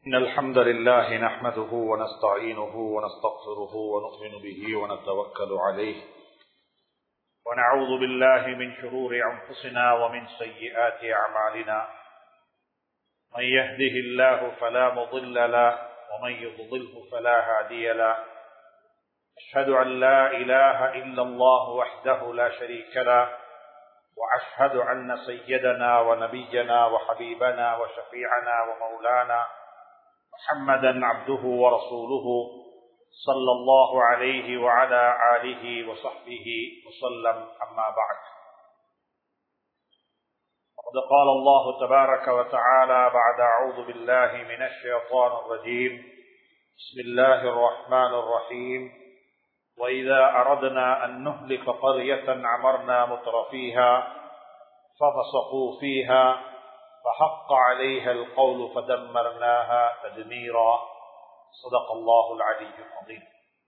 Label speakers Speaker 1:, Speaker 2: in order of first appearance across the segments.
Speaker 1: إن الحمد لله نحمده ونستعينه ونستغفره ونؤمن به ونتوكل عليه ونعوذ بالله من شرور أنفسنا ومن سيئات أعمالنا من يهده الله فلا مضل له ومن يضلله فلا هادي له أشهد أن لا إله إلا الله وحده لا شريك له وأشهد أن سيدنا ونبينا وحبيبنا وشفيعنا ومولانا محمدا عبده ورسوله صلى الله عليه وعلى آله وصحبه وسلم أما بعد وقد قال الله تبارك وتعالى بعد أعوذ بالله من الشيطان الرجيم بسم الله الرحمن الرحيم وإذا أردنا أن نهلك قرية عمرنا متر فيها ففسقوا فيها فحق عليها القول فدمرناها تدميرا صدق الله العلي العظيم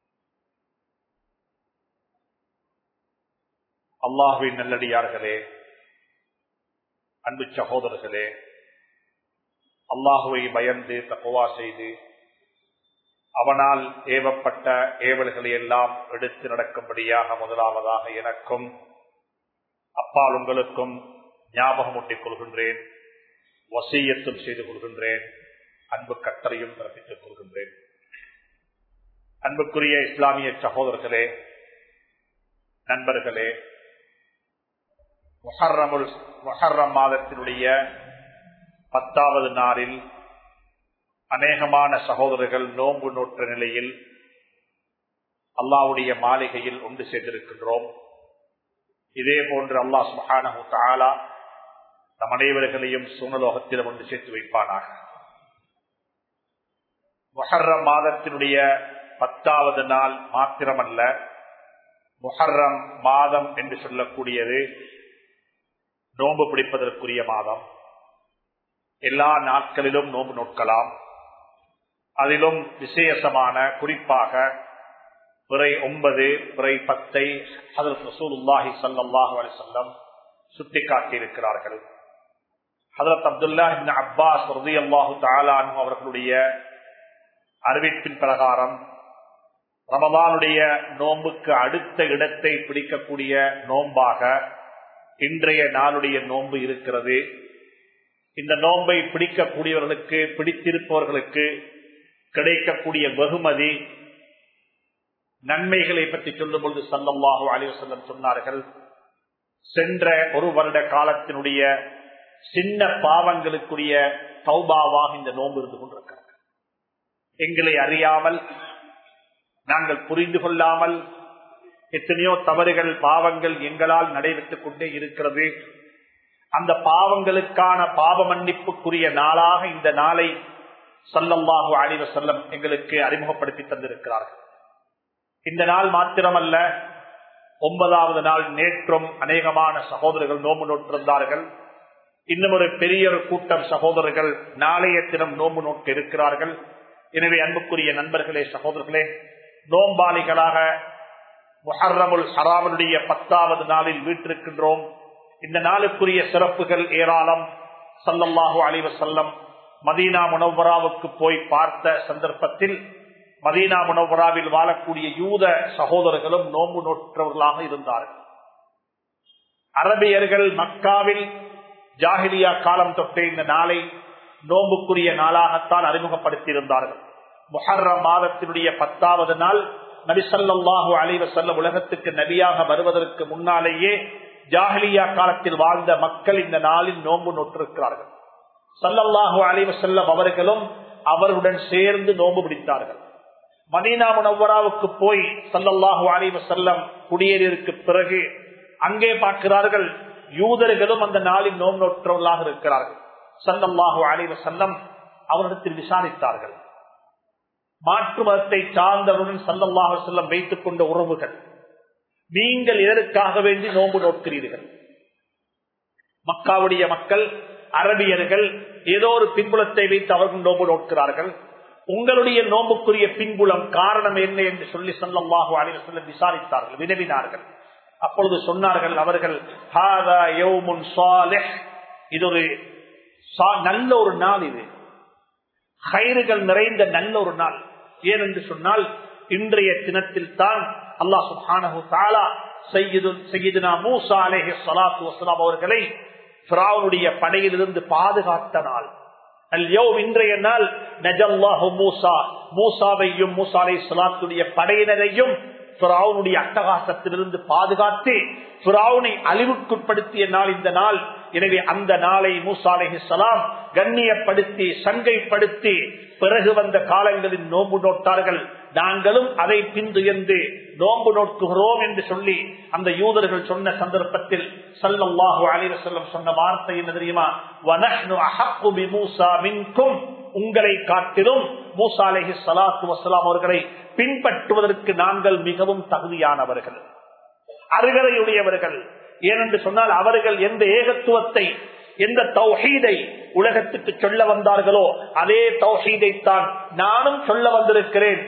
Speaker 1: அல்லாஹுவின் நல்லடியார்களே அன்பு சகோதரர்களே அல்லாஹுவை பயந்து தக்குவா செய்து அவனால் ஏவப்பட்ட ஏவல்களை எல்லாம் எடுத்து நடக்கும்படியாக முதலாவதாக எனக்கும் அப்பால் உங்களுக்கும் ஞாபகம் ஊட்டிக் கொள்கின்றேன் வசீயத்தும் செய்து கொள்கின்றேன் அன்பு கட்டளையும் பிறப்பித்துக் கொள்கின்றேன் அன்புக்குரிய இஸ்லாமிய சகோதரர்களே நண்பர்களே முஹர்ரமுல் முஹர்ரம் மாதத்தினுடைய பத்தாவது நாளில் அநேகமான சகோதரர்கள் நோன்பு நோற்ற நிலையில் அல்லாவுடைய மாளிகையில் ஒன்று சேர்ந்திருக்கின்றோம் இதே போன்று அல்லாஹ் சுஹானு தாலா நம் அனைவர்களையும் சூனலோகத்திலும் ஒன்று சேர்த்து வைப்பானாக முஹர்ரம் மாதத்தினுடைய பத்தாவது நாள் மாத்திரமல்ல முஹர்ரம் மாதம் என்று சொல்லக்கூடியது நோன்பு பிடிப்பதற்குரிய மாதம் எல்லா நாட்களிலும் நோன்பு நோக்கலாம் அதிலும் விசேஷமான குறிப்பாக பிறை ஒன்பது பிறை பத்தை ஹதரத் ரசூலுல்லாஹி சல்லாஹு அலிசல்லம் சுட்டிக்காட்டியிருக்கிறார்கள் ஹதரத் அப்துல்லா அப்பாஸ் ரதி அல்லாஹு தாலானு அவர்களுடைய அறிவிப்பின் பிரகாரம் ரமதானுடைய நோன்புக்கு அடுத்த இடத்தை பிடிக்கக்கூடிய நோன்பாக இன்றைய நாளுடைய நோன்பு இருக்கிறது இந்த நோன்பை பிடிக்கக்கூடியவர்களுக்கு பிடித்திருப்பவர்களுக்கு கிடைக்கக்கூடிய வெகுமதி நன்மைகளை பற்றி சொல்லும் பொழுது சல்லல்லாஹு அலிவசல்லம் சொன்னார்கள் சென்ற ஒரு வருட காலத்தினுடைய சின்ன பாவங்களுக்குரிய சௌபாவாக இந்த நோன்பு இருந்து கொண்டிருக்கிறது எங்களை அறியாமல் நாங்கள் புரிந்து கொள்ளாமல் எத்தனையோ தவறுகள் பாவங்கள் எங்களால் நடைபெற்றுக் கொண்டே இருக்கிறது அந்த பாவங்களுக்கான பாவ மன்னிப்புக்குரிய நாளாக இந்த நாளை சல்லல்லாஹு அலிவ செல்லம் எங்களுக்கு அறிமுகப்படுத்தி தந்திருக்கிறார்கள் இந்த நாள் மாத்திரமல்ல ஒன்பதாவது நாள் நேற்றும் அநேகமான சகோதரர்கள் நோம்பு நோட்டிருந்தார்கள் இன்னும் ஒரு பெரிய ஒரு கூட்டம் சகோதரர்கள் நாளைய தினம் நோம்பு நோக்க இருக்கிறார்கள் எனவே அன்புக்குரிய நண்பர்களே சகோதரர்களே நோம்பாளிகளாக முஹர்ரமுல் ஹராமனுடைய பத்தாவது நாளில் வீட்டிருக்கின்றோம் இந்த நாளுக்குரிய சிறப்புகள் ஏராளம் சல்லல்லாஹு அலிவ செல்லம் மதீனா முனவராவுக்கு போய் பார்த்த சந்தர்ப்பத்தில் மதீனா முனவராவில் வாழக்கூடிய யூத சகோதரர்களும் நோன்பு நோற்றவர்களாக இருந்தார்கள் அரபியர்கள் மக்காவில் ஜாகிலியா காலம் தொட்ட இந்த நாளை நோன்புக்குரிய நாளாகத்தான் அறிமுகப்படுத்தியிருந்தார்கள் முஹர்ரம் மாதத்தினுடைய பத்தாவது நாள் நபிசல்லாஹு அலைவ செல்ல உலகத்துக்கு நபியாக வருவதற்கு முன்னாலேயே ஜாஹலியா காலத்தில் வாழ்ந்த மக்கள் இந்த நாளில் நோன்பு நோற்றிருக்கிறார்கள் சல்லல்லாஹு அலைவ செல்லம் அவர்களும் அவருடன் சேர்ந்து நோன்பு பிடித்தார்கள் மதீனா முனவராவுக்கு போய் சல்லல்லாஹு அலைவ செல்லம் குடியேறியதற்கு பிறகு அங்கே பார்க்கிறார்கள் யூதர்களும் அந்த நாளில் நோன்பு நோற்றவர்களாக இருக்கிறார்கள் சல்லல்லாஹு அலைவ செல்லம் அவரிடத்தில் விசாரித்தார்கள் மாற்று மதத்தை சார்ந்தவருடன் சல்லல்லாஹு செல்லம் வைத்துக் கொண்ட உறவுகள் நீங்கள் இதற்காக வேண்டி நோன்பு நோக்கிறீர்கள் மக்காவுடைய மக்கள் அரபியர்கள் ஏதோ ஒரு பின்புலத்தை வைத்து அவர்கள் நோன்பு நோக்கிறார்கள் உங்களுடைய நோம்புக்குரிய பின்புலம் காரணம் என்ன என்று சொல்லி சொல்லம்பாக அலைவர் சொல்ல விசாரித்தார்கள் வினவினார்கள் அப்பொழுது சொன்னார்கள் அவர்கள் இது ஒரு நல்ல ஒரு நாள் இது கயிறுகள் நிறைந்த நல்ல ஒரு நாள் ஏனென்று சொன்னால் இன்றைய தினத்தில் தான் அல்லாஹ் சுப்ஹானஹு தஆலா சையீதுல் சையீதுனா மூசா அலைஹி ஸலாத்து வஸலாம் அவர்களை ஃபிரௌனுடைய படையிலிருந்து பாதுகாத்த நாள் அல்யௌம் இன்றைய நாள் நஜல்லாஹு மூசா மூசாவையும் மூசா அலைஹி ஸலாத்துடைய படையினரையும் பிராவுனுடைய அட்டகாசத்திலிருந்து பாதுகாத்து பிராவுனை அழிவுக்குட்படுத்திய நாள் இந்த நாள் எனவே அந்த நாளை மூசாலேஹி சலாம் கண்ணியப்படுத்தி சங்கைப்படுத்தி பிறகு வந்த காலங்களில் நோன்பு நோட்டார்கள் நாங்களும் அதை பின்துயர்ந்து நோன்பு நோக்குகிறோம் என்று சொல்லி அந்த யூதர்கள் சொன்ன சந்தர்ப்பத்தில் சல்லல்லாஹு அலைஹி வஸல்லம் சொன்ன வார்த்தை என்ன தெரியுமா வனஹ்னு அஹqqu பிமூசா மின்கும் உங்களை காட்டிலும் மூசா அலைஹி ஸலாத்து வஸலாம் அவர்களை பின்பற்றுவதற்கு நாங்கள் மிகவும் தகுதியானவர்கள் அருகதையுடையவர்கள் ஏனென்று சொன்னால் அவர்கள் எந்த ஏகத்துவத்தை எந்த தௌஹீதை உலகத்துக்கு சொல்ல வந்தார்களோ அதே தௌஹீதை தான் நானும் சொல்ல வந்திருக்கிறேன்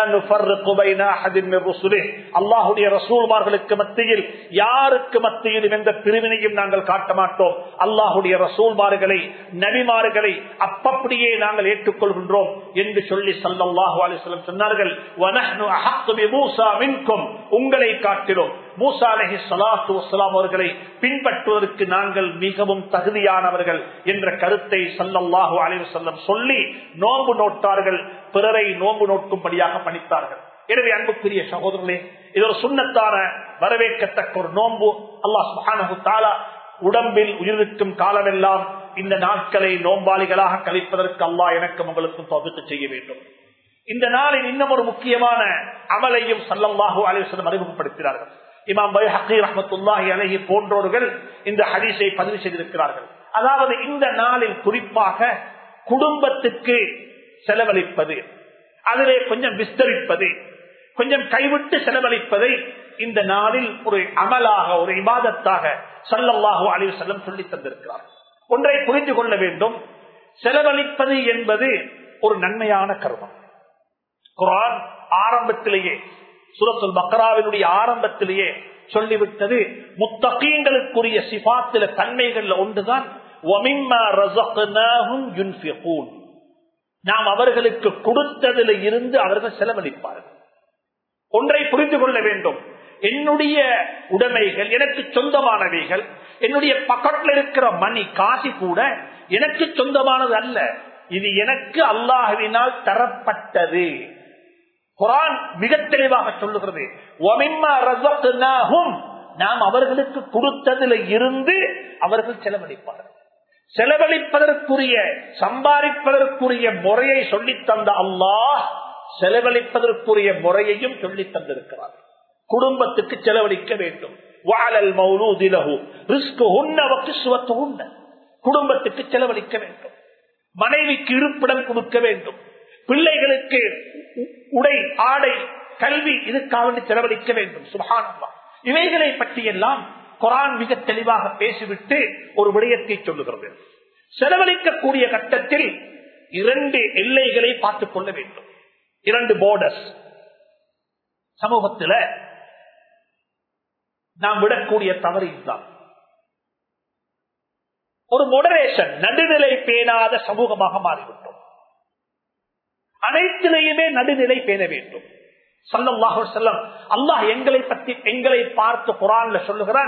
Speaker 1: அல்லாஹுடைய ரசூல்மார்களுக்கு மத்தியில் யாருக்கு மத்தியிலும் எந்த பிரிவினையும் நாங்கள் காட்ட மாட்டோம் அல்லாஹுடைய ரசூல்மார்களை நபிமார்களை அப்பப்படியே நாங்கள் ஏற்றுக்கொள்கின்றோம் என்று சொல்லி சல்லாஹு அலிஸ்லம் சொன்னார்கள் உங்களை காட்டிலும் மூசா அலஹி சலாத்து வலாம் அவர்களை பின்பற்றுவதற்கு நாங்கள் மிகவும் தகுதியானவர்கள் என்ற கருத்தை சல்லல்லாஹு அலைவு செல்லம் சொல்லி நோன்பு நோட்டார்கள் பிறரை நோன்பு நோக்கும்படியாக பணித்தார்கள் எனவே அன்புக்குரிய சகோதரர்களே இது ஒரு சுண்ணத்தான வரவேற்கத்தக்க ஒரு நோன்பு அல்லாஹ் தாலா உடம்பில் உயிரிழக்கும் காலமெல்லாம் இந்த நாட்களை நோம்பாளிகளாக கழிப்பதற்கு அல்லாஹ் எனக்கும் உங்களுக்கும் தொகுத்து செய்ய வேண்டும் இந்த நாளில் இன்னும் ஒரு முக்கியமான அமலையும் சல்லல்லாஹு அலிவசனம் அறிமுகப்படுத்தினார்கள் இமாம் பைஹி ரஹமத்துல்லாஹி அலஹி போன்றோர்கள் இந்த ஹரிசை பதிவு செய்திருக்கிறார்கள் அதாவது இந்த நாளில் குறிப்பாக குடும்பத்துக்கு செலவழிப்பது அதிலே கொஞ்சம் விஸ்தரிப்பது கொஞ்சம் கைவிட்டு செலவழிப்பதை இந்த நாளில் ஒரு அமலாக ஒரு இபாதத்தாக சல்லல்லாஹு அலிவு செல்லம் சொல்லி தந்திருக்கிறார் ஒன்றை புரிந்து கொள்ள வேண்டும் செலவழிப்பது என்பது ஒரு நன்மையான கருமம் குரான் ஆரம்பத்திலேயே சுரத்துல் பக்ராவினுடைய ஆரம்பத்திலேயே சொல்லிவிட்டது முத்தகீங்களுக்குரிய சிபாத்தில தன்மைகள்ல ஒன்றுதான் நாம் அவர்களுக்கு கொடுத்ததில் இருந்து அவர்கள் செலவழிப்பார்கள் ஒன்றை புரிந்து கொள்ள வேண்டும் என்னுடைய உடைமைகள் எனக்கு சொந்தமானவைகள் என்னுடைய பக்கத்தில் இருக்கிற மணி காசி கூட எனக்கு சொந்தமானது அல்ல இது எனக்கு அல்லாஹுவினால் தரப்பட்டது குரான் மிக தெளிவாக சொல்லுகிறது நாம் அவர்களுக்கு கொடுத்ததில் இருந்து அவர்கள் செலவழிப்பார்கள் செலவழிப்பதற்குரிய சம்பாதிப்பதற்குரிய முறையை சொல்லித் தந்த அல்லாஹ் செலவழிப்பதற்குரிய முறையையும் சொல்லித் தந்திருக்கிறார் குடும்பத்துக்கு செலவழிக்க வேண்டும் வாழல் மௌலூதிலகு ரிஸ்கு உண்ண வக்கிசுவத்து உண்ண குடும்பத்துக்கு செலவழிக்க வேண்டும் மனைவிக்கு இருப்பிடம் கொடுக்க வேண்டும் பிள்ளைகளுக்கு உடை ஆடை கல்வி இதுக்காக செலவழிக்க வேண்டும் சுபானம்மா இவைகளை பற்றியெல்லாம் குரான் மிக தெளிவாக பேசிவிட்டு ஒரு விடயத்தை சொல்லுகிறது செலவழிக்கக்கூடிய கட்டத்தில் இரண்டு எல்லைகளை பார்த்துக் கொள்ள வேண்டும் இரண்டு போர்டர்ஸ் சமூகத்தில் நாம் விடக்கூடிய தவறு இதுதான் ஒரு மொடரேஷன் நடுநிலை பேணாத சமூகமாக மாறிவிட்டோம் அனைத்திலையுமே நடுநிலை பேண வேண்டும் சல்லல்லாஹு செல்லம் அல்லாஹ் எங்களை பற்றி எங்களை பார்த்து குரான்ல சொல்லுகிறான்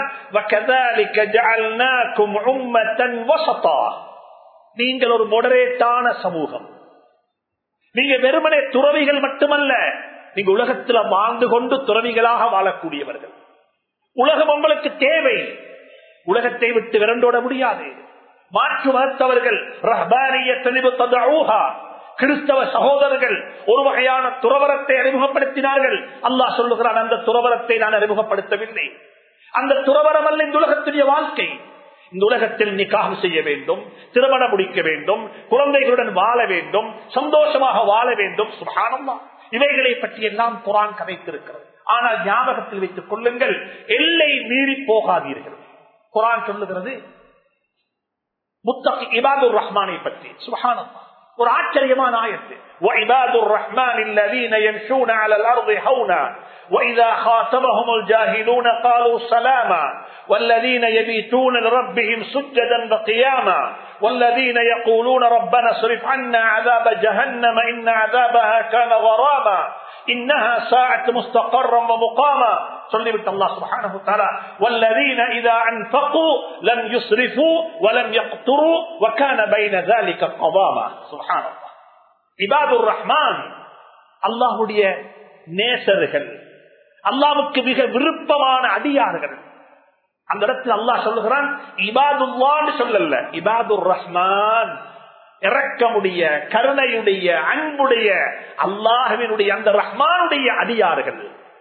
Speaker 1: நீங்கள் ஒரு மொடரேட்டான சமூகம் நீங்க வெறுமனே துறவிகள் மட்டுமல்ல நீங்க உலகத்துல வாழ்ந்து கொண்டு துறவிகளாக வாழக்கூடியவர்கள் உலகம் உங்களுக்கு தேவை உலகத்தை விட்டு விரண்டோட முடியாது மாற்று மறுத்தவர்கள் ரஹ்பானிய தெளிவு ததூஹா கிறிஸ்தவ சகோதரர்கள் ஒரு வகையான துறவரத்தை அறிமுகப்படுத்தினார்கள் அல்லாஹ் சொல்லுகிறான் அந்த துறவரத்தை நான் அறிமுகப்படுத்தவில்லை அந்த துறவரம் அல்ல இந்த உலகத்துடைய வாழ்க்கை இந்த உலகத்தில் நிக்காக செய்ய வேண்டும் திருமணம் முடிக்க வேண்டும் குழந்தைகளுடன் வாழ வேண்டும் சந்தோஷமாக வாழ வேண்டும் சுகானம்மா இவைகளை பற்றி எல்லாம் குரான் கதைத்திருக்கிறது ஆனால் ஞாபகத்தில் வைத்துக் கொள்ளுங்கள் எல்லை மீறி போகாதீர்கள் குரான் சொல்லுகிறது முத்தகி இபாதுர் ரஹ்மானை பற்றி சுகானம்மா ஒரு ஆச்சரியமான ஆயத்து وعباد الرحمن الذين يمشون على الأرض هونا وإذا خاطبهم الجاهلون قالوا سلاما والذين يبيتون لربهم سجدا وقياما والذين يقولون ربنا اصرف عنا عذاب جهنم إن عذابها كان غراما إنها ساعة مستقرا ومقاما சொல்லிவிட்டு அல்லா சுப்ஹானஹு தஆலா والذين اذا انفقوا لم يسرفوا ولم يقتروا وكان بين ذلك قواما سبحان الله இபாதுர் ரஹ்மான் அல்லாஹ்வுடைய நேசர்கள் அல்லாஹ்வுக்கு மிக விருப்பமான அடியார்கள் அந்த இடத்தில் அல்லாஹ் சொல்லுகிறான் இபாதுல்லான்னு சொல்லல இபாதுர் ரஹ்மான் இறக்கமுடைய கருணையுடைய அன்புடைய அல்லாஹுவினுடைய அந்த ரஹ்மானுடைய அடியார்கள்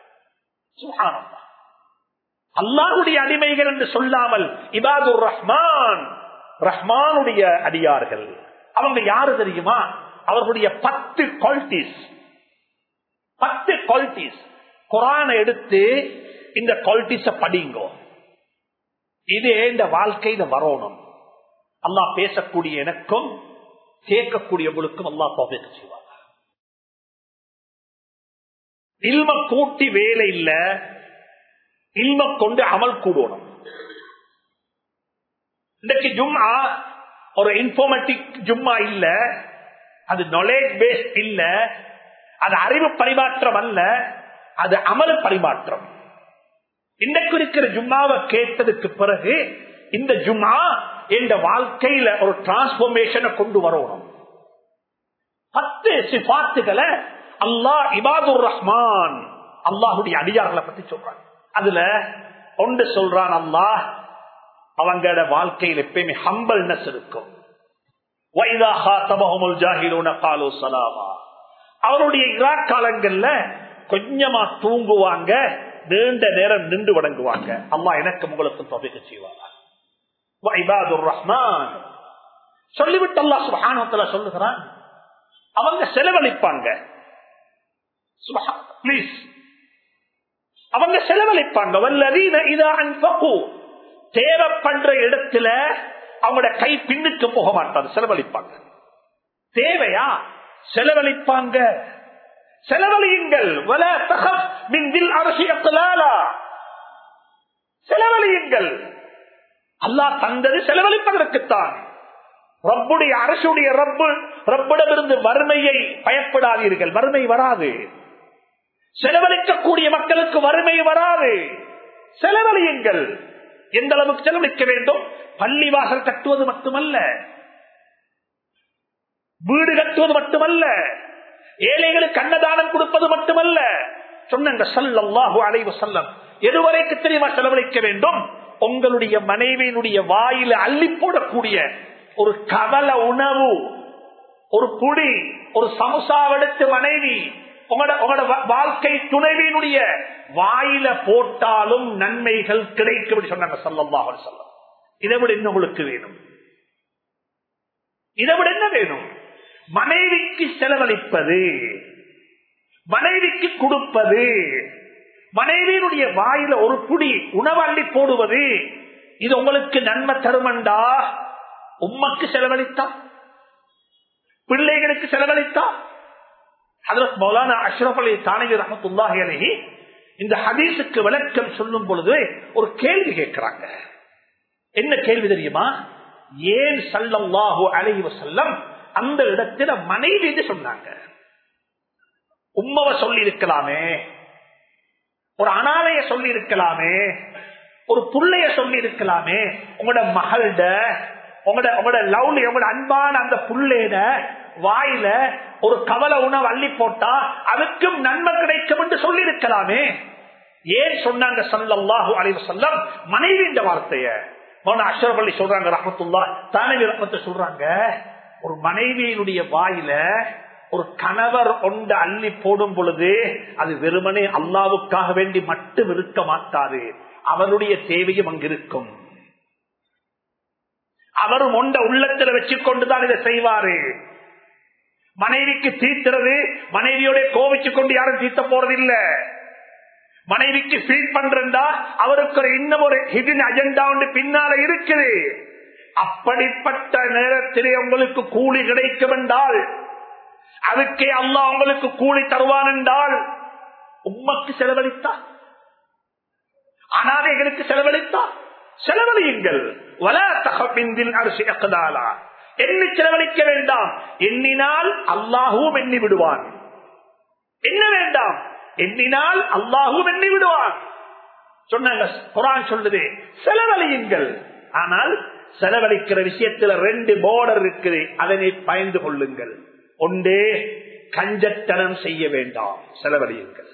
Speaker 1: அல்லாஹுடைய அடிமைகள் என்று சொல்லாமல் இபாதுர் ரஹ்மான் ரஹ்மானுடைய அடியார்கள் அவங்க யாரு தெரியுமா அவர்களுடைய பத்து குவாலிட்டிஸ் பத்து குவாலிட்டிஸ் குரானை எடுத்து இந்த குவாலிட்டிஸ படிங்கோ இது இந்த வாழ்க்கையில வரணும் அல்லாஹ் பேசக்கூடிய எனக்கும் கேட்கக்கூடியவங்களுக்கும் அல்லாஹ் தோபிக்க செய்வாங்க இல்ம கூட்டி வேலை இல்ல இல்ம கொண்டு அமல் கூடணும் இன்றைக்கு ஜும்மா ஒரு இன்ஃபர்மேட்டிக் ஜும்மா இல்ல அது நாலேஜ் பேஸ் இல்ல அது அறிவு பரிமாற்றம் அல்ல அது அமல் பரிமாற்றம் இன்றைக்கு இருக்கிற ஜும்மாவை கேட்டதுக்கு பிறகு இந்த ஜும்மா என்ற வாழ்க்கையில ஒரு டிரான்ஸ்பர்மேஷனை கொண்டு வரணும் பத்து சிபாத்துகளை அல்லாஹ் இபாதுர் ரஹ்மான் அல்லாஹுடைய அடியார்களை பத்தி சொல்றான் அதுல ஒன்று சொல்றான் அல்லாஹ் அவங்களோட வாழ்க்கையில் எப்பயுமே ஹம்பல்னஸ் இருக்கும் அவருடைய இரா காலங்கள்ல கொஞ்சமா தூங்குவாங்க நீண்ட நேரம் நின்று வணங்குவாங்க அம்மா எனக்கு உங்களுக்கு தொகைக்கு செய்வாங்க ரஹ்மான் சொல்லிவிட்டு அல்லா சுபானத்துல சொல்லுகிறான் அவங்க செலவழிப்பாங்க பிளீஸ் அவங்க செலவழிப்பாங்க வல்லதீன இதான் தேவைப்படுற இடத்துல அவங்களோட கை பின்னுக்கு போக மாட்டாங்க செலவழிப்பாங்க தேவையா செலவழிப்பாங்க செலவழியுங்கள் செலவழியுங்கள் அல்லா தந்தது செலவழிப்பதற்குத்தான் ரப்புடைய அரசுடைய ரப்பு ரப்பிடமிருந்து வறுமையை பயப்படாதீர்கள் வறுமை வராது செலவழிக்கக்கூடிய மக்களுக்கு வறுமை வராது செலவழியுங்கள் எந்த அளவுக்கு செலவழிக்க வேண்டும் பள்ளி வாசல் கட்டுவது மட்டுமல்ல வீடு கட்டுவது மட்டுமல்ல ஏழைகளுக்கு அன்னதானம் கொடுப்பது மட்டுமல்ல சொன்ன சல்லாஹு அலைவு செல்லம் எதுவரைக்கு தெரியுமா செலவழிக்க வேண்டும் உங்களுடைய மனைவியினுடைய வாயில அள்ளி போடக்கூடிய ஒரு கவல உணவு ஒரு புடி ஒரு சமுசாவெடுத்து மனைவி உங்களோட உங்களோட வாழ்க்கை துணைவியினுடைய வாயில போட்டாலும் நன்மைகள் கிடைக்கும் சொன்னாங்க சல்லல்லாஹ் சொல்லம் இதை விட என்ன உங்களுக்கு வேணும் இதை விட என்ன வேணும் மனைவிக்கு செலவழிப்பது மனைவிக்கு கொடுப்பது மனைவியினுடைய வாயில ஒரு புடி உணவள்ளி போடுவது இது உங்களுக்கு நன்மை தருமண்டா உம்மக்கு செலவழித்தா பிள்ளைகளுக்கு செலவழித்தா ஹதரத் மௌலானா அஷ்ரப் அலி தானகி ரஹமத்துல்லாஹி அலஹி இந்த ஹதீஸுக்கு விளக்கம் சொல்லும் பொழுது ஒரு கேள்வி கேட்கிறாங்க என்ன கேள்வி தெரியுமா ஏன் சல்லல்லாஹு அலைஹி வஸல்லம் அந்த இடத்துல மனைவி சொன்னாங்க உம்மவ சொல்லி இருக்கலாமே ஒரு அனாதைய சொல்லி இருக்கலாமே ஒரு புள்ளைய சொல்லி இருக்கலாமே உங்களோட மகள்ட உங்களோட உங்களோட லவ்ல உங்களோட அன்பான அந்த புள்ளேட வாயில ஒரு கவலை உணவு அள்ளி போட்டா அதுக்கும் நன்மை கிடைக்கும் என்று சொல்லி இருக்கலாமே ஏன் சொன்னாங்க சல்லாஹூ அலைவு செல்லம் மனைவி இந்த வார்த்தைய அஷ்ரப் அலி சொல்றாங்க ரஹமத்துல்லா தானவி ரஹமத்தை சொல்றாங்க ஒரு மனைவியினுடைய வாயில ஒரு கணவர் ஒன்று அள்ளி போடும் பொழுது அது வெறுமனே அல்லாவுக்காக வேண்டி மட்டும் இருக்க மாட்டாது அவருடைய தேவையும் அங்கிருக்கும் அவரும் ஒண்ட உள்ளத்துல வச்சு கொண்டுதான் இதை செய்வாரு மனைவிக்கு தீர்த்துறது மனைவியோட கோவிச்சு கொண்டு யாரும் தீர்த்த போறது இல்ல மனைவிக்கு ஃபீல் பண்றா அவருக்கு ஒரு இன்னும் ஒரு ஹிடன் அஜெண்டா ஒன்று பின்னால இருக்குது அப்படிப்பட்ட நேரத்திலே உங்களுக்கு கூலி கிடைக்கும் என்றால் அதுக்கே அல்லாஹ் உங்களுக்கு கூலி தருவான் என்றால் உம்மக்கு செலவழித்தா அனாதைகளுக்கு செலவழித்தா செலவழியுங்கள் வல தகப்பிந்தில் அரிசி அக்கதாலா எண்ணி செலவழிக்க வேண்டாம் எண்ணினால் அல்லாஹுவும் எண்ணி விடுவான் என்ன வேண்டாம் எண்ணினால் அல்லாஹுவும் எண்ணி விடுவான் சொன்னாங்க குரான் சொல்லுது செலவழியுங்கள் ஆனால் செலவழிக்கிற விஷயத்துல ரெண்டு போர்டர் இருக்குது அதனை பயந்து கொள்ளுங்கள் ஒன்றே கஞ்சத்தனம் செய்ய வேண்டாம் செலவழியுங்கள்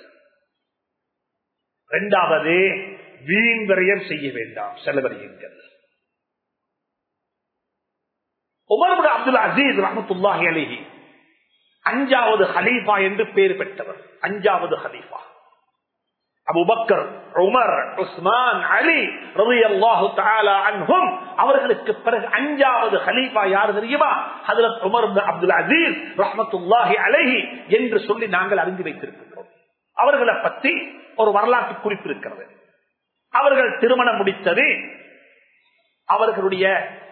Speaker 1: இரண்டாவது வீண் விரயம் செய்ய வேண்டாம் செலவழியுங்கள் உமர் அப்துல் அசீஸ் ரஹமத்துல்லாஹி அலிஹி அஞ்சாவது ஹலீஃபா என்று பேர் பெற்றவர் அஞ்சாவது ஹலீஃபா அபுபக்கர் உமர் உஸ்மான் அலி ரவி அல்லாஹு அன்ஹும் அவர்களுக்கு பிறகு அஞ்சாவது ஹலீஃபா யார் தெரியுமா ஹதரத் உமர் அப்துல் அசீஸ் ரஹமத்துல்லாஹி அலஹி என்று சொல்லி நாங்கள் அறிந்து வைத்திருக்கிறோம் அவர்களை பற்றி ஒரு வரலாற்று குறிப்பு இருக்கிறது அவர்கள் திருமணம் முடித்தது அவர்களுடைய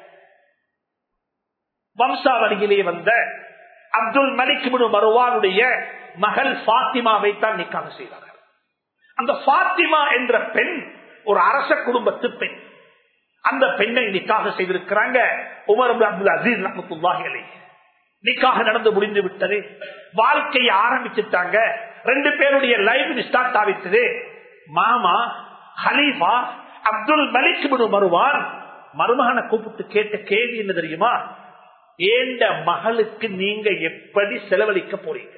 Speaker 1: வம்சாவளியிலே வந்த அப்துல் மலிக் மருவானுடைய மகள் பாத்திமாவை தான் நிக்காக செய்தார்கள் அந்த பாத்திமா என்ற பெண் ஒரு அரச குடும்பத்து பெண் அந்த பெண்ணை நிக்காக செய்திருக்கிறாங்க உமர் அப்துல் அசீஸ் ரஹமத்துல்லாஹி அலி நிக்காக நடந்து முடிந்து விட்டது வாழ்க்கையை ஆரம்பிச்சுட்டாங்க ரெண்டு பேருடைய லைஃப் ஸ்டார்ட் ஆகிட்டது மாமா ஹலீஃபா அப்துல் மலிக் மருவான் மருமகனை கூப்பிட்டு கேட்ட கேள்வி என்ன தெரியுமா ஏண்ட மகளுக்கு நீங்க எப்படி செலவழிக்க போறீங்க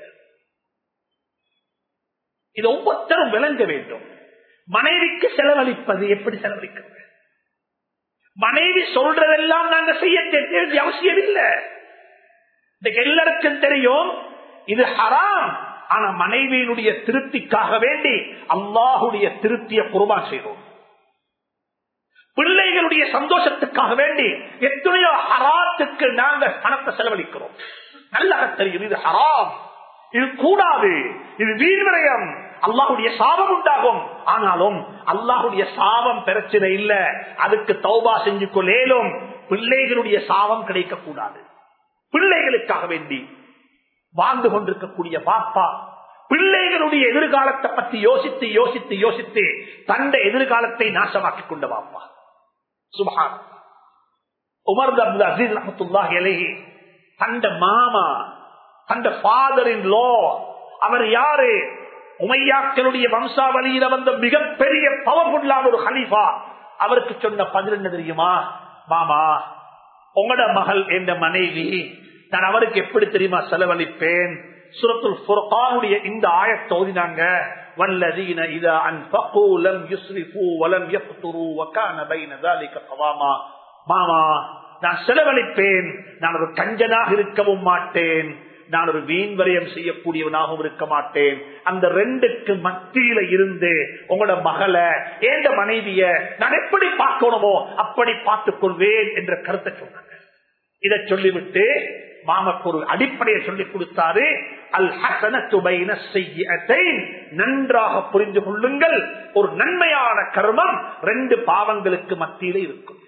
Speaker 1: இது ஒவ்வொருத்தரும் விளங்க வேண்டும் மனைவிக்கு செலவழிப்பது எப்படி செலவழிக்கிறது மனைவி சொல்றதெல்லாம் நாங்க செய்ய வேண்டிய அவசியம் இல்லை எல்லாருக்கும் தெரியும் இது ஹராம் ஆனா மனைவியினுடைய திருப்திக்காக வேண்டி அல்லாஹுடைய திருப்தியை குருபான் செய்வோம் பிள்ளைகளுடைய சந்தோஷத்துக்காக வேண்டி எத்தனையோ ஹராத்துக்கு நாங்க பணத்தை செலவழிக்கிறோம் நல்லா தெரியும் இது ஹராம் இது கூடாது இது வீண்விரயம் அல்லாஹுடைய சாபம் உண்டாகும் ஆனாலும் அல்லாஹுடைய சாபம் பிரச்சனை இல்ல அதுக்கு தௌபா செஞ்சு கொள்ளேலும் பிள்ளைகளுடைய சாபம் கிடைக்க கூடாது பிள்ளைகளுக்காக வேண்டி வாழ்ந்து கொண்டிருக்கக்கூடிய பாப்பா பிள்ளைகளுடைய எதிர்காலத்தை பற்றி யோசித்து யோசித்து யோசித்து தந்த எதிர்காலத்தை நாசமாக்கி கொண்ட பாப்பா சுபஹான் உமர் அப்துல் அசீஸ் ரஹத்துல்லாஹி அலைஹி தந்த மாமா தந்த ஃபாதர் இன் லோ அவர் யாரு உமையாக்களுடைய வம்சாவளியில வந்த மிகப்பெரிய பவர்ஃபுல்லான ஒரு ஹலீஃபா அவருக்கு சொன்ன பதில் என்ன தெரியுமா மாமா உங்களோட மகள் என்ற மனைவி நான் அவருக்கு எப்படி தெரியுமா செலவழிப்பேன் சுரத்துல் ஃபுர்கானுடைய இந்த ஆயத்தை ஓதினாங்க والذين إذا أنفقوا لم يسرفوا ولم يقتروا وكان بين ذلك قواما மாமா நான் செலவழிப்பேன் நான் ஒரு கஞ்சனாக இருக்கவும் மாட்டேன் நான் ஒரு வீண் வரையம் செய்யக்கூடியவனாகவும் இருக்க மாட்டேன் அந்த ரெண்டுக்கு மத்தியில இருந்து உங்களோட மகளை ஏந்த மனைவிய நான் எப்படி பார்க்கணுமோ அப்படி பார்த்துக் கொள்வேன் என்ற கருத்தை சொன்னாங்க இதை சொல்லிவிட்டு மாமக்கு ஒரு அடிப்படையை சொல்லிக் கொடுத்தாரு அல் ஹசனத்துபைன செய்யத்தை நன்றாக புரிந்து கொள்ளுங்கள் ஒரு நன்மையான கர்மம் ரெண்டு பாவங்களுக்கு மத்தியில இருக்கும்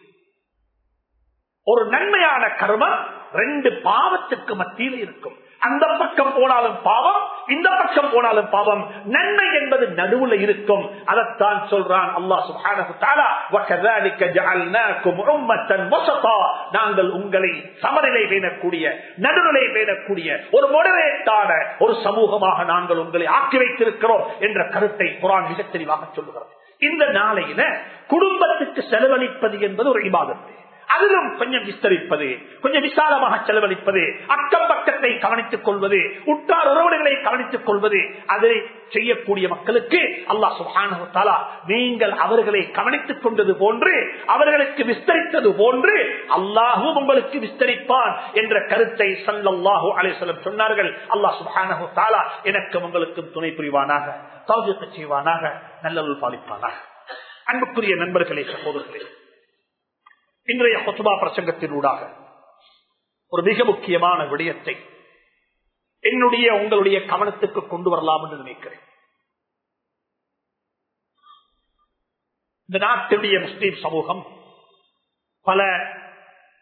Speaker 1: ஒரு நன்மையான கர்மம் ரெண்டு பாவத்துக்கு மத்தியில் இருக்கும் அந்த பக்கம் போனாலும் பாவம் இந்த பக்கம் போனாலும் பாவம் நன்மை என்பது நடுவுல இருக்கும் அதைத்தான் சொல்றான் அல்லாஹ் சுப்ஹானஹு தஆலா வகذلك جعلناكم امه وسطا நாங்கள் உங்களை சமநிலை பேணக்கூடிய நடுநிலை பேணக்கூடிய ஒரு மொடரேட்டான ஒரு சமூகமாக நாங்கள் உங்களை ஆக்கி வைத்திருக்கிறோம் என்ற கருத்தை குரான் மிக தெளிவாக சொல்லுகிறது இந்த நாளையில குடும்பத்துக்கு செலவழிப்பது என்பது ஒரு இபாதத்து அதிலும் கொஞ்சம் விஸ்தரிப்பது கொஞ்சம் விசாலமாக செலவழிப்பது அக்கம் பக்கத்தை கவனித்துக் கொள்வது உற்றார் உறவுகளை கவனித்துக் கொள்வது அதை செய்யக்கூடிய மக்களுக்கு அல்லாஹ் சுஹானா நீங்கள் அவர்களை கவனித்துக் கொண்டது போன்று அவர்களுக்கு விஸ்தரித்தது போன்று அல்லாஹும் உங்களுக்கு விஸ்தரிப்பான் என்ற கருத்தை சல்லாஹூ அலிசல்லம் சொன்னார்கள் அல்லாஹ் சுஹானு தாலா எனக்கும் உங்களுக்கும் துணை புரிவானாக தௌஜத்தை செய்வானாக நல்லல் பாலிப்பானாக அன்புக்குரிய நண்பர்களே சகோதரர்களே இன்றைய கொத்துபா பிரசங்கத்தினூடாக ஒரு மிக முக்கியமான விடயத்தை என்னுடைய உங்களுடைய கவனத்துக்கு கொண்டு வரலாம் என்று நினைக்கிறேன் இந்த நாட்டுடைய முஸ்லீம் சமூகம் பல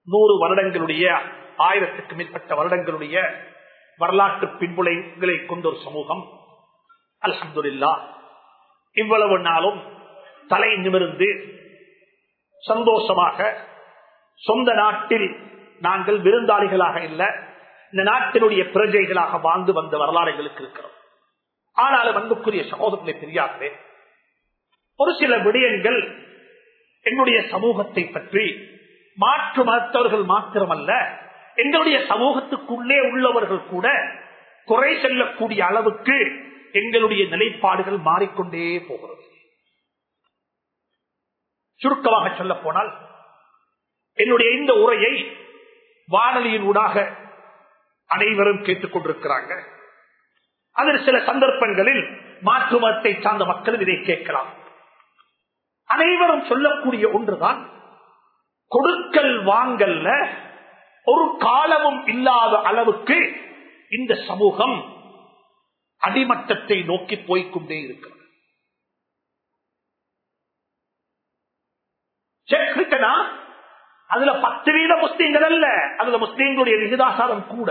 Speaker 1: நூறு வருடங்களுடைய ஆயிரத்துக்கு மேற்பட்ட வருடங்களுடைய வரலாற்று பின்புலைகளை கொண்ட ஒரு சமூகம் அல்ஹம்துலில்லா இவ்வளவு நாளும் தலை நிமிர்ந்து சந்தோஷமாக சொந்த நாட்டில் நாங்கள் விருந்தாளிகளாக இல்ல இந்த நாட்டினுடைய பிரஜைகளாக வாழ்ந்து வந்த வரலாறு எங்களுக்கு இருக்கிறோம் ஆனாலும் அன்புக்குரிய சகோதரர்களை பெரியார்களே ஒரு சில விடயங்கள் என்னுடைய சமூகத்தை பற்றி மாற்று மதத்தவர்கள் மாத்திரமல்ல எங்களுடைய சமூகத்துக்குள்ளே உள்ளவர்கள் கூட குறை செல்லக்கூடிய அளவுக்கு எங்களுடைய நிலைப்பாடுகள் மாறிக்கொண்டே போகிறது சுருக்கமாக சொல்ல போனால் என்னுடைய இந்த உரையை வானொலியின் ஊடாக அனைவரும் கேட்டுக் கொண்டிருக்கிறாங்க அதில் சில சந்தர்ப்பங்களில் மாற்று மதத்தை சார்ந்த மக்களும் இதை கேட்கலாம் அனைவரும் சொல்லக்கூடிய ஒன்றுதான் கொடுக்கல் வாங்கல்ல ஒரு காலமும் இல்லாத அளவுக்கு இந்த சமூகம் அடிமட்டத்தை நோக்கி போய்கொண்டே இருக்கிறது சேர்க்கனா அதுல பத்து வீத முஸ்லீம்கள் அல்ல அதுல முஸ்லீம்களுடைய விகிதாசாரம் கூட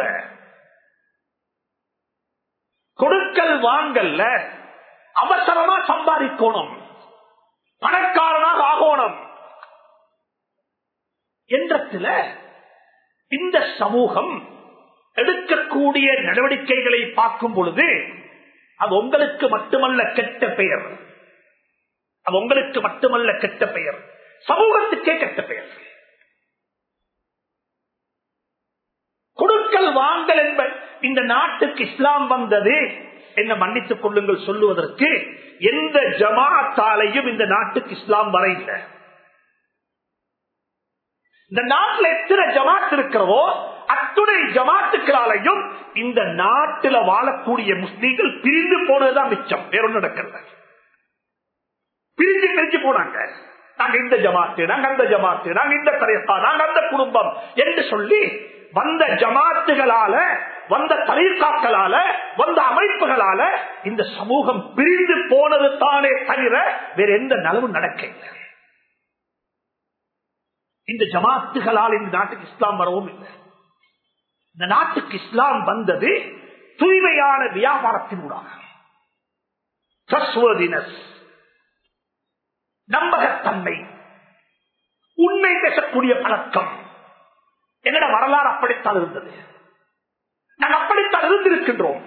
Speaker 1: கொடுக்கல் வாங்கல்ல அவசரமா சம்பாதிக்கணும் பணக்காரனாக ஆகணும் என்றத்துல இந்த சமூகம் எடுக்கக்கூடிய நடவடிக்கைகளை பார்க்கும் பொழுது அது உங்களுக்கு மட்டுமல்ல கெட்ட பெயர் அது உங்களுக்கு மட்டுமல்ல கெட்ட பெயர் சமூகத்துக்கே கெட்ட பெயர் கொடுக்கல் வாங்கல் என்ப இந்த நாட்டுக்கு இஸ்லாம் வந்தது என்ன மன்னித்துக் கொள்ளுங்கள் சொல்லுவதற்கு எந்த ஜமாத்தாலையும் இந்த நாட்டுக்கு இஸ்லாம் வர இல்லை இந்த நாட்டில் எத்தனை ஜமாத் இருக்கிறதோ அத்துணை ஜமாத்துக்களாலையும் இந்த நாட்டில் வாழக்கூடிய முஸ்லீம்கள் பிரிந்து போனதுதான் மிச்சம் வேற ஒண்ணு நடக்கல பிரிஞ்சு பிரிஞ்சு போனாங்க நாங்க இந்த ஜமாத்து நாங்க அந்த ஜமாத்து நாங்க இந்த தரையப்பா நாங்க அந்த குடும்பம் என்று சொல்லி வந்த ஜமாத்துகளால வந்த தரீர்காக்களால வந்த அமைப்புகளால இந்த சமூகம் பிரிந்து போனது தானே தவிர வேற எந்த நலவும் நடக்க இல்லை இந்த ஜமாத்துகளால் இந்த நாட்டுக்கு இஸ்லாம் வரவும் இல்லை இந்த நாட்டுக்கு இஸ்லாம் வந்தது தூய்மையான வியாபாரத்தினூடாக நம்பகத்தன்மை உண்மை பேசக்கூடிய பழக்கம் என்னோட வரலாறு அப்படித்தான் இருந்தது நாங்கள் அப்படித்தான் இருந்திருக்கின்றோம்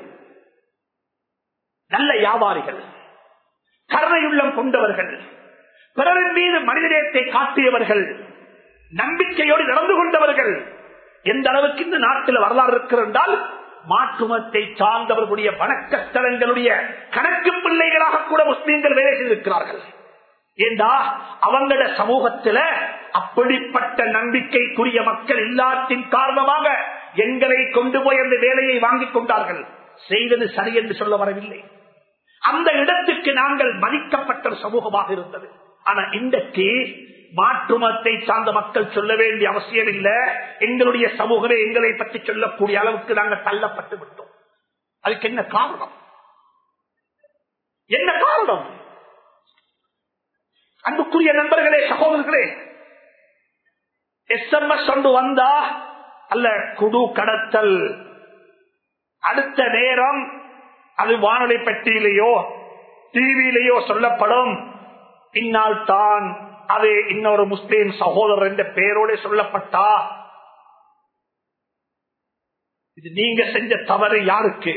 Speaker 1: நல்ல வியாபாரிகள் கருணையுள்ளம் கொண்டவர்கள் பிறரின் மீது மனிதநேயத்தை காட்டியவர்கள் நம்பிக்கையோடு நடந்து கொண்டவர்கள் எந்த அளவுக்கு இந்த நாட்டில் வரலாறு இருக்கிறால் மாற்றுமத்தை சார்ந்தவர்களுடைய வணக்கஸ்தலங்களுடைய கணக்கு பிள்ளைகளாக கூட முஸ்லீம்கள் வேலை செய்திருக்கிறார்கள் ஏண்டா அவங்களோட சமூகத்துல அப்படிப்பட்ட நம்பிக்கைக்குரிய மக்கள் இல்லாத்தின் காரணமாக எங்களை கொண்டு போய் அந்த வேலையை வாங்கிக் கொண்டார்கள் செய்தது சரி என்று சொல்ல வரவில்லை அந்த இடத்துக்கு நாங்கள் மதிக்கப்பட்ட ஒரு சமூகமாக இருந்தது ஆனா இன்றைக்கு மாற்றுமத்தை சார்ந்த மக்கள் சொல்ல வேண்டிய அவசியம் இல்லை எங்களுடைய சமூகமே எங்களை பற்றி சொல்லக்கூடிய அளவுக்கு நாங்கள் தள்ளப்பட்டு விட்டோம் அதுக்கு என்ன காரணம் என்ன காரணம் அன்புக்குரிய நண்பர்களே சகோதரர்களே எஸ்எம்எஸ் கொண்டு வந்தா அல்ல குடு கடத்தல் அடுத்த நேரம் அது வானொலி பெட்டியிலேயோ டிவியிலேயோ சொல்லப்படும் பின்னால் தான் அது இன்னொரு முஸ்லீம் சகோதரர் என்ற பெயரோட சொல்லப்பட்டா இது நீங்க செஞ்ச தவறு யாருக்கு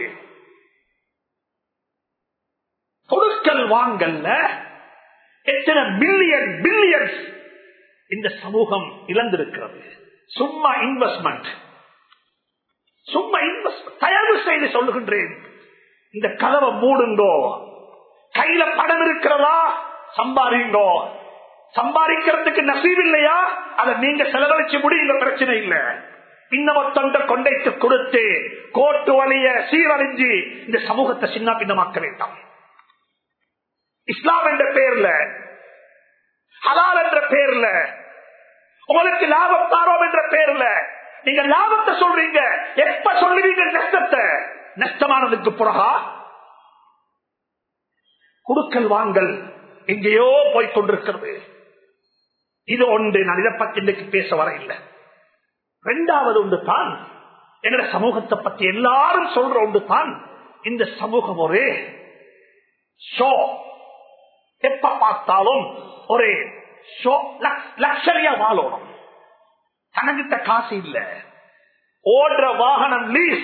Speaker 1: பொருட்கள் வாங்கல்ல எத்தனை பில்லியன் பில்லியன்ஸ் இந்த சமூகம் இழந்திருக்கிறது சும்மா இன்வெஸ்ட்மெண்ட் சும்மா இன்வெஸ்ட்மெண்ட் தயவு செய்து சொல்லுகின்றேன் இந்த கதவை மூடுங்கோ கையில பணம் இருக்கிறதா சம்பாதிங்கோ சம்பாதிக்கிறதுக்கு நசீப் இல்லையா அதை நீங்க செலவழிச்சு முடியுங்க பிரச்சனை இல்ல இன்னமொத்தொண்ட கொண்டைத்து கொடுத்து கோட்டு வழிய சீரழிஞ்சு இந்த சமூகத்தை சின்ன பின்னமாக்க வேண்டாம் இஸ்லாம் என்ற பெயர்ல ஹலால் என்ற பெயர்ல உங்களுக்கு லாபம் தாரோம் என்ற பெயர்ல நீங்க லாபத்தை சொல்றீங்க எப்ப சொல்லுவீங்க நஷ்டத்தை நஷ்டமானதுக்கு பிறகா குடுக்கல் வாங்கல் எங்கேயோ போய் கொண்டிருக்கிறது இது ஒன்று நான் இதை பத்தி இன்றைக்கு பேச வர இல்லை இரண்டாவது ஒன்று தான் எங்கட சமூகத்தை பத்தி எல்லாரும் சொல்ற ஒன்று தான் இந்த சமூகம் ஒரு ஷோ எப்ப பார்த்தாலும் ஒரு ஷோ லக்ஷரியா வாழணும் தனங்கிட்ட காசு இல்ல ஓடுற வாகனம் லீஸ்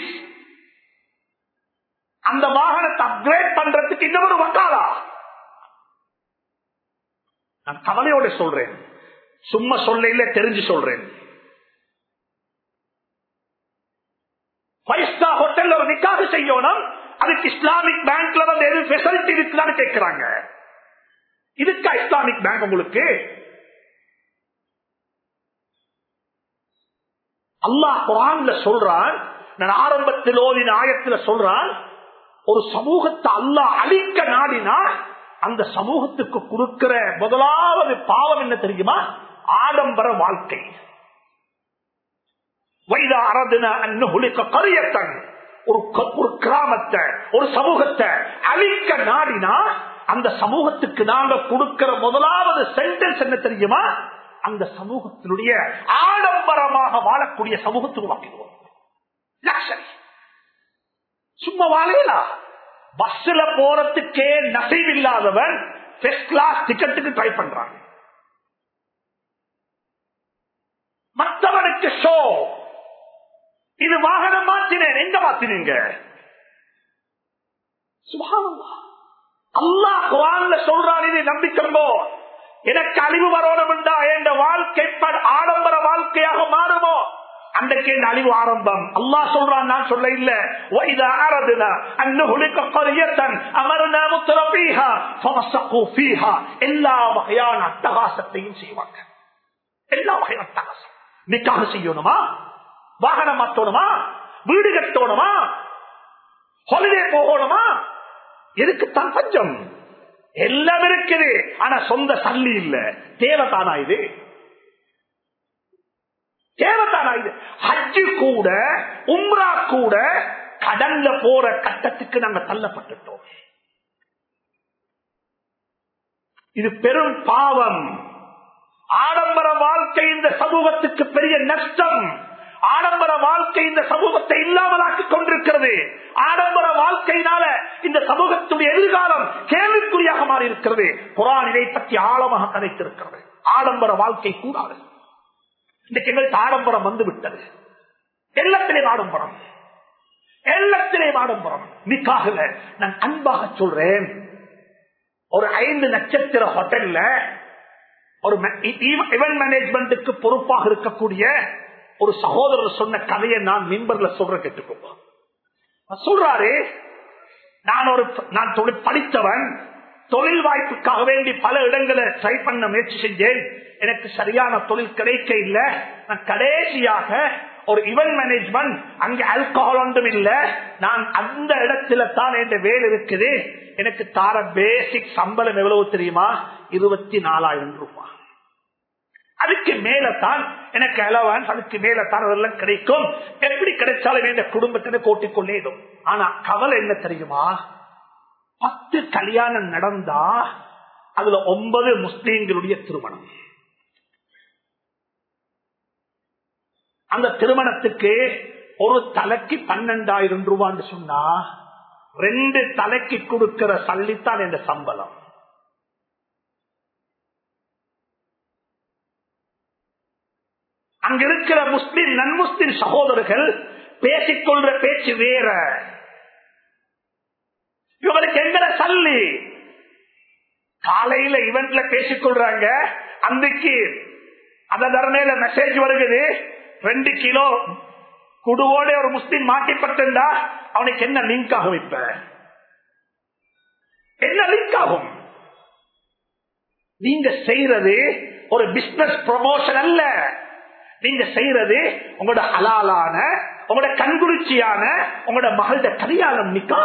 Speaker 1: அந்த வாகனத்தை அப்கிரேட் பண்றதுக்கு இன்னொரு வக்காலா நான் கவலையோட சொல்றேன் சும்மா சொல்ல இல்ல தெரிஞ்சு சொல்றேன் ஃபைவ் ஸ்டார் ஹோட்டல் ஒரு நிக்காக செய்யணும் அதுக்கு இஸ்லாமிக் பேங்க்ல வந்து எது பெசிலிட்டி இருக்குதான்னு கேட்கிறாங்க இதுக்கா இஸ்லாமிக் பேங்க் உங்களுக்கு அல்லாஹ் குரான்ல சொல்றான் நான் ஆரம்பத்தில் ஓதின ஆயத்துல சொல்றான் ஒரு சமூகத்தை அல்லாஹ் அழிக்க நாடினா அந்த சமூகத்துக்கு கொடுக்கிற முதலாவது பாவம் என்ன தெரியுமா ஆடம்பர வாழ்க்கை வைதா அரதுன அன்னுகுலிக்க கரியத்தன் ஒரு ஒரு கிராமத்தை ஒரு சமூகத்தை அழிக்க நாடினா அந்த சமூகத்துக்கு நாங்க கொடுக்கிற முதலாவது சென்டென்ஸ் என்ன தெரியுமா அந்த சமூகத்தினுடைய ஆடம்பரமாக வாழக்கூடிய சமூகத்துக்கு வாங்கிடுவோம் சும்மா வாழையிலா பஸ்ல போறதுக்கே நசைவில்லாதவன் ஃபர்ஸ்ட் கிளாஸ் டிக்கெட்டுக்கு ட்ரை பண்றான் மற்றவனுக்கு ஷோ இது வாகனம் மாற்றினேன் எங்க மாத்தினீங்க அல்லாஹ் குரான்ல சொல்றான் இது நம்பிக்கம்போ எனக்கு அழிவு வரணும் என்றா என் வாழ்க்கை ஆடம்பர வாழ்க்கையாக மாறுமோ அன்றைக்கு இந்த அழிவு ஆரம்பம் அல்லா சொல்றான் நான் சொல்ல இல்ல எல்லா வகையான அட்டகாசத்தையும் செய்வாங்க எல்லா வகையான அட்டகாசம் நிக்காக செய்யணுமா வாகனம் மாற்றணுமா வீடு கட்டணுமா ஹாலிடே போகணுமா எதுக்குத்தான் பஞ்சம் எல்லாம் இருக்குது ஆனா சொந்த சல்லி இல்ல தேவைத்தானா இது தேவைத்தானா இது ஹஜ்ஜு கூட உம்ரா கூட கடல்ல போற கட்டத்துக்கு நாங்க தள்ளப்பட்டுட்டோம் இது பெரும் பாவம் ஆடம்பர வாழ்க்கை இந்த சமூகத்துக்கு பெரிய நஷ்டம் ஆடம்பர வாழ்க்கை இந்த சமூகத்தை இல்லாமலாக்கி கொண்டிருக்கிறது ஆடம்பர வாழ்க்கையினால இந்த சமூகத்துடைய எதிர்காலம் கேள்விக்குறியாக மாறி இருக்கிறது குரான் இதை பற்றி ஆழமாக கதைத்திருக்கிறது ஆடம்பர வாழ்க்கை கூடாது இன்றைக்கு எங்களுக்கு ஆடம்பரம் வந்து விட்டது எல்லாத்திலே ஆடம்பரம் எல்லாத்திலே ஆடம்பரம் நிக்காகல நான் அன்பாக சொல்றேன் ஒரு ஐந்து நட்சத்திர ஹோட்டல்ல ஒரு இவென்ட் மேனேஜ்மெண்ட்டுக்கு பொறுப்பாக இருக்கக்கூடிய ஒரு சகோதரர் சொன்ன கதையை நான் மின்பர்ல சொல்ற கேட்டுக்கோங்க சொல்றாரு நான் ஒரு நான் தொழில் படித்தவன் தொழில் வாய்ப்புக்காக வேண்டி பல இடங்களை ட்ரை பண்ண முயற்சி செஞ்சேன் எனக்கு சரியான தொழில் கிடைக்க இல்ல நான் கடைசியாக ஒரு இவென்ட் மேனேஜ்மெண்ட் அங்க ஆல்கஹால் ஒன்றும் இல்ல நான் அந்த இடத்துல தான் என் வேலை இருக்குது எனக்கு தார பேசிக் சம்பளம் எவ்வளவு தெரியுமா இருபத்தி நாலாயிரம் ரூபாய் அதுக்கு மேலத்தான் எனக்கு அலவன்ஸ் அதுக்கு மேலத்தான் அதெல்லாம் கிடைக்கும் எப்படி கிடைச்சாலும் என் குடும்பத்தின கோட்டிக் கொள்ளேடும் ஆனா கவலை என்ன தெரியுமா பத்து கல்யாணம் நடந்தா அதுல ஒன்பது முஸ்லீம்களுடைய திருமணம் அந்த திருமணத்துக்கு ஒரு தலைக்கு பன்னெண்டாயிரம் ரூபான்னு சொன்னா ரெண்டு தலைக்கு கொடுக்கிற சல்லித்தான் என்ற சம்பளம் அங்க இருக்கிற முஸ்லிம் நன்முஸ்லிம் சகோதரர்கள் பேசிக்கொள்ற பேச்சு வேற இவங்களுக்கு எங்கட சல்லி காலையில இவெண்ட்ல பேசிக்கொள்றாங்க அன்றைக்கு அத தரணையில மெசேஜ் வருகிறது ரெண்டு கிலோ குடுவோட ஒரு முஸ்லீம் மாட்டிப்பட்டா அவனுக்கு என்ன லிங்க் ஆகும் இப்ப என்ன லிங்க் ஆகும் நீங்க செய்யறது ஒரு பிசினஸ் ப்ரமோஷன் அல்ல நீங்க செய்யறது உங்களோட ஹலாலான உங்களோட கண்குளிர்ச்சியான உங்களோட மகளோட கல்யாணம் நிக்கா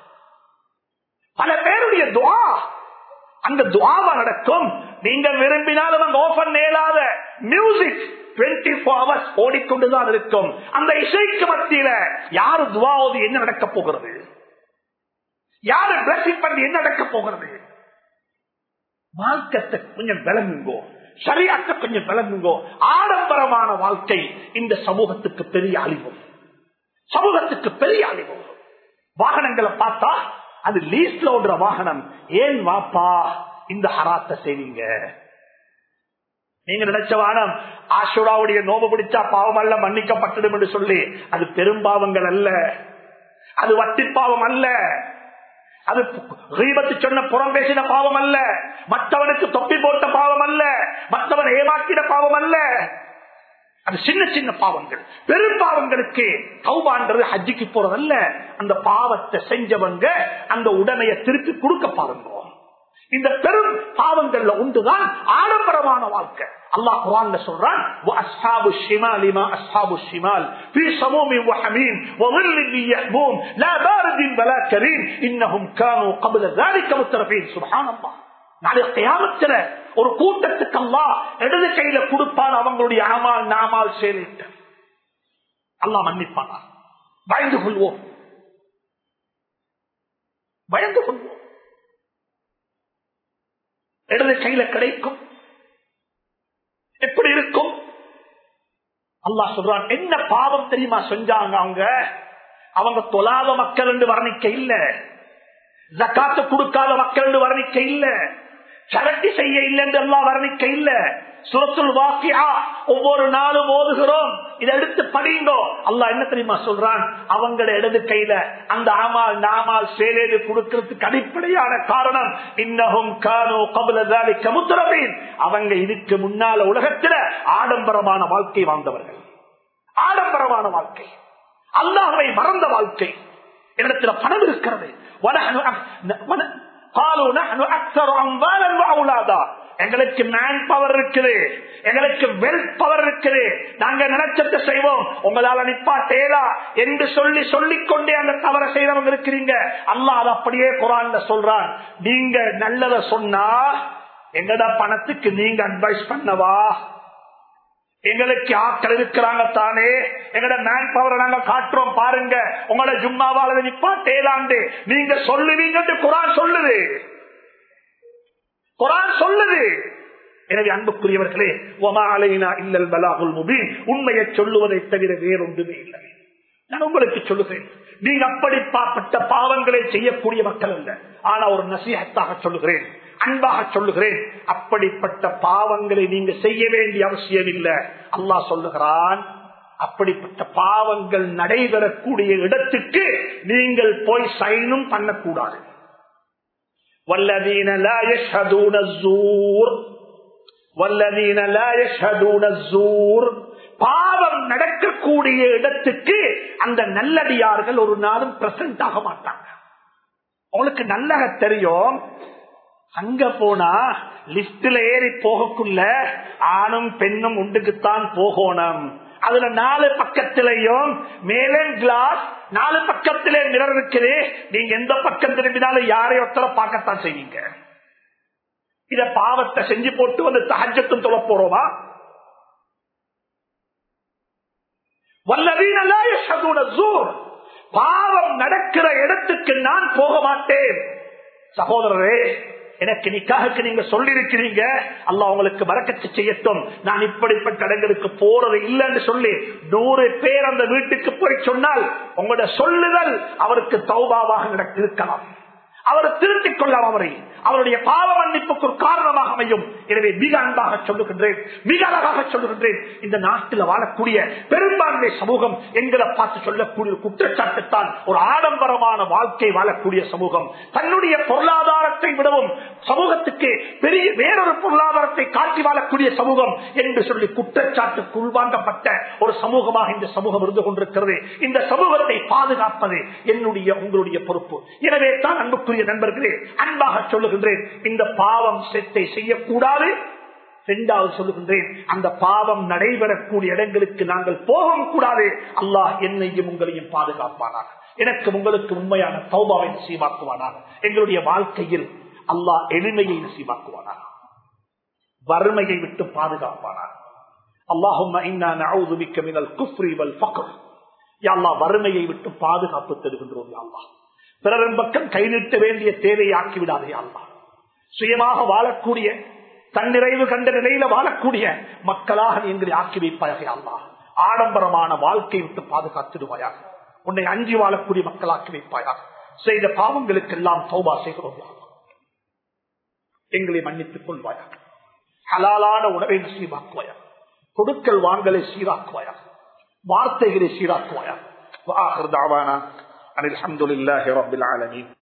Speaker 1: பல பேருடைய துவா அந்த துவாவா நடக்கும் நீங்க விரும்பினாலும் அங்க ஓபன் நேலாத மியூசிக் டுவெண்ட்டி போர் ஹவர்ஸ் ஓடிக்கொண்டுதான் இருக்கும் அந்த இசைக்கு மத்தியில யாரு துவாவது என்ன நடக்க போகிறது யாரு பிளஸிங் பண்ணி என்ன நடக்க போகிறது மார்க்கத்தை கொஞ்சம் விளங்குங்கோ சரியாக்க கொஞ்சம் விளங்குங்கோ ஆடம்பரமான வாழ்க்கை இந்த சமூகத்துக்கு பெரிய அழிவு சமூகத்துக்கு பெரிய அழிவு வாகனங்களை பார்த்தா அது லீஸ்ல ஓடுற வாகனம் ஏன் வாப்பா இந்த ஹராத்த செய்வீங்க நீங்க நினைச்ச வானம் ஆசுராவுடைய நோபு பிடிச்சா பாவம் அல்ல மன்னிக்கப்பட்டிடும் என்று சொல்லி அது பெரும்பாவங்கள் அல்ல அது வட்டி பாவம் அல்ல அது ரீபத்து சொன்ன புறம் பேசின பாவம் அல்ல மற்றவனுக்கு தொப்பி போட்ட பாவம் அல்ல மற்றவன் ஏமாற்றின பாவம் அல்ல அது சின்ன சின்ன பாவங்கள் பெரும் பாவங்களுக்கு கௌபான்றது ஹஜ்ஜிக்கு போறதல்ல அந்த பாவத்தை செஞ்சவங்க அந்த உடமையை திருப்பி கொடுக்க பாருங்க இந்த பெரும் பாவங்கள்ல ஒன்றுதான் ஆடம்பரமான வாழ்க்கை அல்லாஹ் குரான்ல சொல்றான் وَأَصْحَابُ الشِّمَالِ مَا أَصْحَابُ الشِّمَالِ فِي سَمُومٍ وَحَمِيمٍ وَظِلٍّ مِّن يَحْمُومٍ لَا بَارِدٍ وَلَا كَرِيمٍ إِنَّهُمْ كَانُوا قَبْلَ ذَلِكَ مُتْرَفِينَ سبحان الله நாளை கியாமத்துல ஒரு கூட்டத்துக்கு அல்லாஹ் இடது கையில கொடுப்பான் அவங்களுடைய ஆமால் நாமால் சேரிட்டு அல்லாஹ் மன்னிப்பானா பயந்து கொள்வோம் பயந்து கொள்வோம் இடது கையில கிடைக்கும் எப்படி இருக்கும் அல்லாஹ் சொல்றான் என்ன பாவம் தெரியுமா செஞ்சாங்க அவங்க அவங்க தொழாத மக்கள் என்று வர்ணிக்க இல்ல ஜக்காத்து கொடுக்காத மக்கள் என்று வர்ணிக்க இல்ல சரட்டி செய்ய இல்லை என்று எல்லாம் வர்ணிக்க இல்ல சுரத்துல் வாக்கியா ஒவ்வொரு நாளும் ஓதுகிறோம் இதை எடுத்து படிங்கோ அல்லாஹ் என்ன தெரியுமா சொல்றான் அவங்கள இடது கையில அந்த ஆமால் நாமால் சேலேது கொடுக்கிறதுக்கு அடிப்படையான காரணம் இன்னகும் கானோ கபலதாலி கமுத்திரமீன் அவங்க இதுக்கு முன்னால உலகத்துல ஆடம்பரமான வாழ்க்கை வாழ்ந்தவர்கள் ஆடம்பரமான வாழ்க்கை அல்லாஹை மறந்த வாழ்க்கை இடத்துல பணம் இருக்கிறது எங்களுக்கு மேன் பவர் இருக்குது எங்களுக்கு வெல்த் பவர் இருக்குது நாங்க நினைச்சத்தை செய்வோம் உங்களால நிப்பாட்டேலா என்று சொல்லி சொல்லிக் கொண்டே அந்த தவறை செய்யறவங்க இருக்கிறீங்க அல்லாஹ் அதை அப்படியே குரான்ல சொல்றான் நீங்க நல்லத சொன்னா எங்கட பணத்துக்கு நீங்க அட்வைஸ் பண்ணவா எங்களுக்கு ஆக்கள் இருக்கிறாங்க தானே எங்கட மேன் பவரை நாங்க காட்டுறோம் பாருங்க உங்களோட ஜும்மாவால நிப்பாட்டேலாண்டு நீங்க சொல்லுவீங்க குரான் சொல்லுது குரான் சொல்லுது எனவே அன்புக்குரியவர்களே ஒமாலைனா இல்லல் பலாகுல் முபீன் உண்மையை சொல்லுவதை தவிர வேறொன்றுமே இல்லை நான் உங்களுக்கு சொல்லுகிறேன் நீங்க அப்படிப்பாப்பட்ட பாவங்களை செய்யக்கூடிய மக்கள் அல்ல ஆனா ஒரு நசீகத்தாக சொல்லுகிறேன் அன்பாக சொல்லுகிறேன் அப்படிப்பட்ட பாவங்களை நீங்க செய்ய வேண்டிய அவசியம் இல்லை அல்லாஹ் சொல்லுகிறான் அப்படிப்பட்ட பாவங்கள் நடைபெறக்கூடிய இடத்துக்கு நீங்கள் போய் சைனும் பண்ணக்கூடாது والذين لا يشهدون الزور والذين لا يشهدون الزور பாவம் நடக்கக்கூடிய இடத்துக்கு அந்த நல்லடியார்கள் ஒரு நாளும் பிரசன்ட் ஆக மாட்டாங்க உங்களுக்கு நல்லக தெரியும் அங்க போனா லிஸ்ட்ல ஏறி போகக்குள்ள ஆணும் பெண்ணும் உண்டுக்குத்தான் போகணும் அதுல நாலு பக்கத்திலையும் மேலே கிளாஸ் நாலு பக்கத்திலே மிரர் இருக்குது நீங்க எந்த பக்கம் திரும்பினாலும் யாரையும் ஒருத்தர பார்க்கத்தான் செய்வீங்க இத பாவத்தை செஞ்சு போட்டு வந்து தகஜத்தும் தொலை போறோமா பாவம் நடக்கிற இடத்துக்கு நான் போக மாட்டேன் சகோதரரே எனக்கு நிக்காக நீங்க சொல்லி இருக்கிறீங்க அல்ல உங்களுக்கு வரக்கத்து செய்யட்டும் நான் இப்படிப்பட்ட இடங்களுக்கு போறது இல்லைன்னு சொல்லி நூறு பேர் அந்த வீட்டுக்கு போய் சொன்னால் உங்களோட சொல்லுதல் அவருக்கு தௌபாவாக நடத்திருக்கலாம் அவர் திருத்திக் கொள்ளலாம் அவரை அவருடைய பாவ மன்னிப்புக்கு ஒரு காரணமாக அமையும் எனவே மிக அன்பாக சொல்லுகின்றேன் மிக அழகாக சொல்லுகின்றேன் இந்த நாட்டில் வாழக்கூடிய பெரும்பான்மை சமூகம் எங்களை பார்த்து சொல்லக்கூடிய குற்றச்சாட்டுத்தான் ஒரு ஆடம்பரமான வாழ்க்கை வாழக்கூடிய சமூகம் தன்னுடைய பொருளாதாரத்தை விடவும் சமூகத்துக்கு பெரிய வேறொரு பொருளாதாரத்தை காட்டி வாழக்கூடிய சமூகம் என்று சொல்லி குற்றச்சாட்டுக்கு உள்வாங்கப்பட்ட ஒரு சமூகமாக இந்த சமூகம் இருந்து கொண்டிருக்கிறது இந்த சமூகத்தை பாதுகாப்பது என்னுடைய உங்களுடைய பொறுப்பு எனவே தான் அன்புக்குரிய நண்பர்களே அன்பாக சொல்லுகின்றேன் இந்த பாவம் செத்தை செய்யக்கூடாது இரண்டாவது சொல்லுகின்றேன் அந்த பாவம் நடைபெறக்கூடிய இடங்களுக்கு நாங்கள் போகவும் கூடாது அல்லாஹ் என்னையும் உங்களையும் பாதுகாப்பானாக எனக்கு உங்களுக்கு உண்மையான தௌபாவை நசீவாக்குவானாக எங்களுடைய வாழ்க்கையில் அல்லாஹ் எளிமையை நசீவாக்குவானாக வறுமையை விட்டு பாதுகாப்பானாக அல்லாஹும் வறுமையை விட்டு பாதுகாப்பு தருகின்றோம் அல்லா பிறரின் பக்கம் கை நீட்ட வேண்டிய தேவையை ஆக்கிவிடாதே அல்லா சுயமாக வாழக்கூடிய தன்னிறைவு கண்ட நிலையில வாழக்கூடிய மக்களாக நீ எங்களை ஆக்கி வைப்பாயாக அல்லா ஆடம்பரமான வாழ்க்கை விட்டு பாதுகாத்துடுவாயாக உன்னை அஞ்சி வாழக்கூடிய மக்களாக்கி வைப்பாயாக செய்த பாவங்களுக்கெல்லாம் சௌபா செய்கிறோம் யா அல்லாஹ். எங்களை மன்னித்துக் கொள்வாயாக ஹலாலான உணவை நசீபாக்குவாயா கொடுக்கல் வாங்கலை சீராக்குவாயா வார்த்தைகளை சீராக்குவாயா وآخر دعوانا أن الحمد لله رب العالمين